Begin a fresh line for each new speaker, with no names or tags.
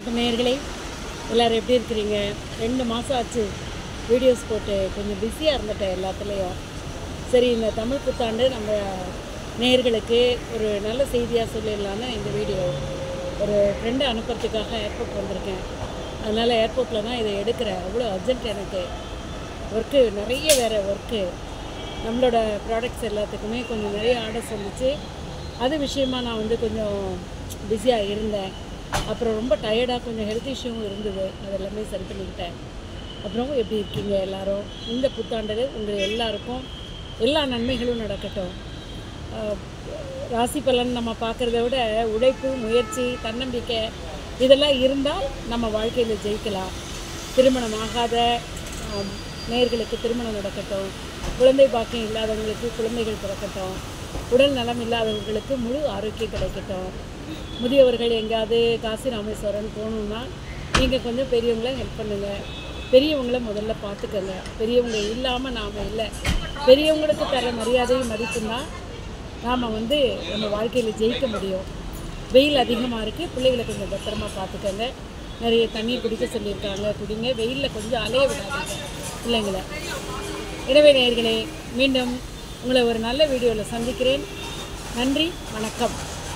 வணக்கம் நேயர்களே எல்லோரும் எப்படி இருக்கிறீங்க ரெண்டு மாதம் ஆச்சு வீடியோஸ் போட்டு கொஞ்சம் பிஸியாக இருந்துட்டேன் எல்லாத்துலேயும் சரி இந்த தமிழ் புத்தாண்டு நம்ம நேயர்களுக்கு ஒரு நல்ல செய்தியாக சொல்லிடலான்னு இந்த வீடியோ ஒரு ஃப்ரெண்டை அனுப்புறதுக்காக ஏர்போர்ட் வந்திருக்கேன் அதனால் ஏர்போர்ட்டில் தான் இதை எடுக்கிறேன் அவ்வளோ அர்ஜென்ட் எனக்கு ஒர்க்கு நிறைய வேறு ஒர்க்கு நம்மளோட ப்ராடக்ட்ஸ் எல்லாத்துக்குமே கொஞ்சம் நிறைய ஆர்டர்ஸ் வந்துச்சு அது விஷயமா நான் வந்து கொஞ்சம் பிஸியாக இருந்தேன் அப்புறம் ரொம்ப டயர்டாக கொஞ்சம் ஹெல்த் இஷ்யூவும் இருந்தது அது எல்லாமே சரி பண்ணிக்கிட்டேன் அப்புறம் எப்படி இருக்கீங்க எல்லாரும் இந்த புத்தாண்டு உங்கள் எல்லாருக்கும் எல்லா நன்மைகளும் நடக்கட்டும் ஆஹ் ராசி பலன் நம்ம பார்க்குறத விட உழைப்பு முயற்சி தன்னம்பிக்கை இதெல்லாம் இருந்தால் நம்ம வாழ்க்கையில் ஜெயிக்கலாம் திருமணம் ஆகாத ஆம், நேயர்களுக்கு திருமணம் நடக்கட்டும் குழந்தை பாக்கியம் இல்லாதவங்களுக்கு குழந்தைகள் பிறக்கட்டும் உடல் நலம் இல்லாதவங்களுக்கு முழு ஆரோக்கியம் கிடைக்கட்டும் முதியவர்கள் எங்கேயாவது காசி ராமேஸ்வரன் போகணுன்னா நீங்கள் கொஞ்சம் பெரியவங்கள ஹெல்ப் பண்ணுங்கள் பெரியவங்கள முதல்ல பார்த்துக்கங்க பெரியவங்க இல்லாமல் நாம் இல்லை பெரியவங்களுக்கு தர மரியாதையும் மதிப்பும் தான் நாம் வந்து நம்ம வாழ்க்கையில் ஜெயிக்க முடியும் வெயில் அதிகமாக இருக்குது பிள்ளைகளை கொஞ்சம் பத்திரமா பார்த்துக்கங்க நிறைய தண்ணீர் குடிக்க சொல்லியிருக்காங்க குடிங்க வெயிலில் கொஞ்சம் அலைய விடாதீங்க பிள்ளைங்களை எனவே நேயர்களே மீண்டும் உங்களை ஒரு நல்ல வீடியோவில் சந்திக்கிறேன் நன்றி வணக்கம்